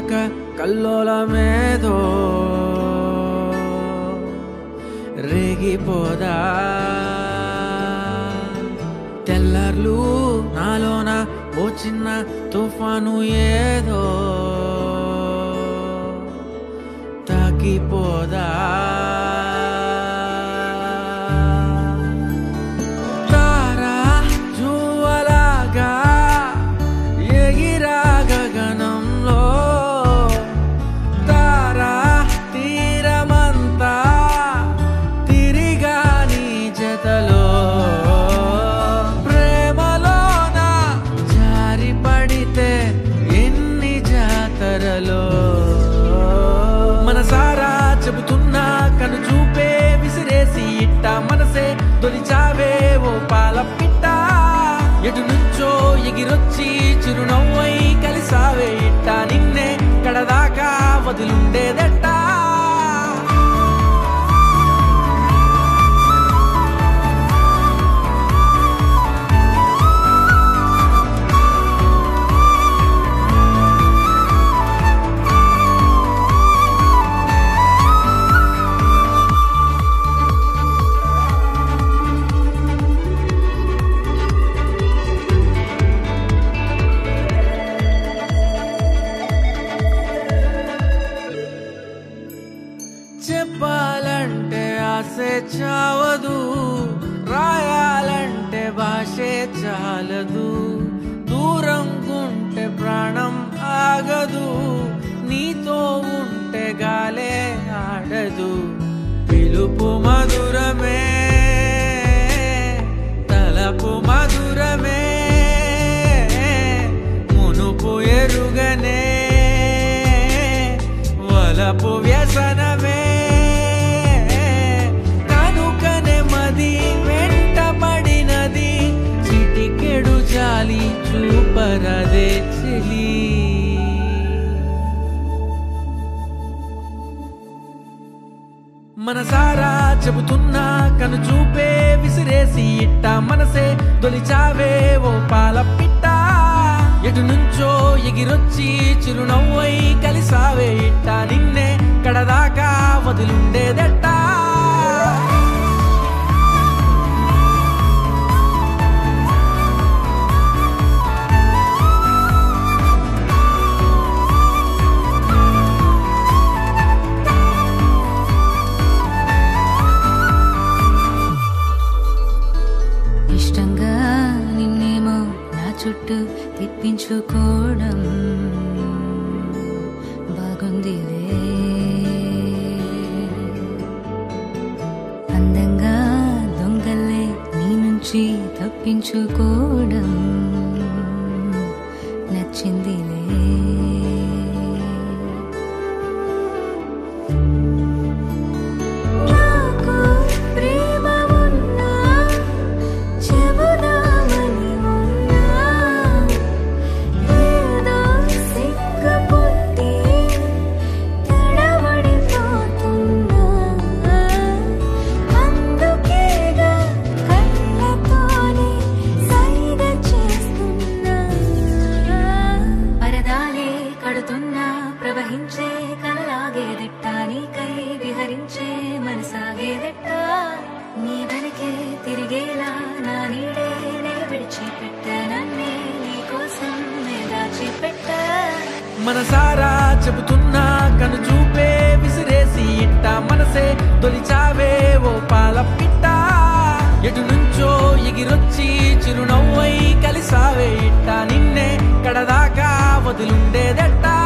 ఇక కల్లోలమేదో రేగిపోదా తెల్లార్లు నాలోన ఓ చిన్న తుఫాను ఏదో తాకిపోదా తారా జువ్వలాగా ఎగిరా గగనంలో తారా తీరమంతా తిరిగా నీ జతలో ప్రేమలోన జారి పడితే ఎన్ని జాతరలో మనసారా చెబుతున్నా కను చూపే విసిరేసి ఇట్ట మనసే తొలిచావే ఓ పాల పిట్ట ఎటు నుంచో ఎగిరొచ్చి చిరునవ్వై కలిసావే ఇట్ట నిన్నే కడదాకా వదిలుండేదట్టా చెప్పాలంటే ఆసే చావదు రాయాలంటే భాషే చాలదు దూరం ఉంటే ప్రాణం ఆగదు నీతో ఉంటే గాలే ఆడదు పిలుపు మధురమే తలపు మధురమే మునుపు ఎరుగనే వలపు వ్యసనమే కనుకనే మది వెంటబడినది చిటికెడు జాలి చూపరదే చెలి మనసారా చెబుతున్నా కను చూపే విసిరేసి ఇట్ట మనసే తొలిచావే ఓ పాల పిట్ట ఎటు నుంచో ఎగిరొచ్చి చిరునవ్వై కలిసావే ఇట్ట నిన్నే కడదాకా వదిలుండేదట్టా ఇష్టంగా నిన్నేమో నా చుట్టూ తిప్పించుకోవడం బాగుందిలే అందంగా దొంగలే నీ నుంచి తప్పించుకోవడం నచ్చిందిలే నాకు ప్రేమ ఉన్నా చెబుదామని ఉన్నా ఏదో సిగ్గపుట్టి తడబడిపోతున్నా అందుకేగా కళ్ళతోనే సైగ చేస్తున్నా పరదాలే కడుతున్నా ప్రవహించే కలలాగేదెట్ట నీకై విహరించే మనసాగేదెట్ట నీ వెనకే తిరిగేలా నా నీడే నే విడిచిపెట్ట నన్నే నీ కోసం నే దాచిపెట్ట మనసారా చెబుతున్నా కను చూపే విసిరేసి ఇట్ట మనసే తొలిచావే ఓ పాల పిట్ట ఎటు నుంచో ఎగిరొచ్చి చిరునవ్వై కలిసావే ఇట్ట నిన్నే కడదాకా వదిలుండేదట్టా